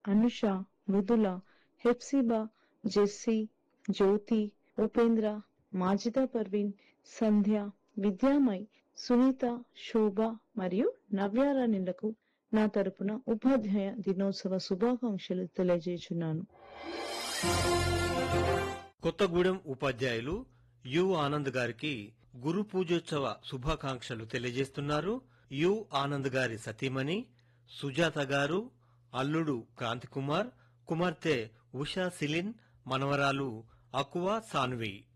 Anusha Mrudula Hepsiba Jessie Jyothi Upendra Majida Parveen Sandhya Vidyamay Sunitha Shobha మరియు నవ్యారాణిలకు నా తరపున ఉపాధ్యాయ దినోత్సవ శుభాకాంక్షలు తెలియజేస్తున్నాను కొత్తగూడెం ఉపాధ్యాయులు యు ఆనంద్ గారికి గురు పూజోత్సవ శుభాకాంక్షలు తెలియజేస్తున్నారు యు ఆనంద్ గారి సతీమణి సుజాత గారు అల్లుడు క్రాంతికుమార్ కుమార్తె ఉషా సిలిన్ మనవరాలు అకువా సాన్వి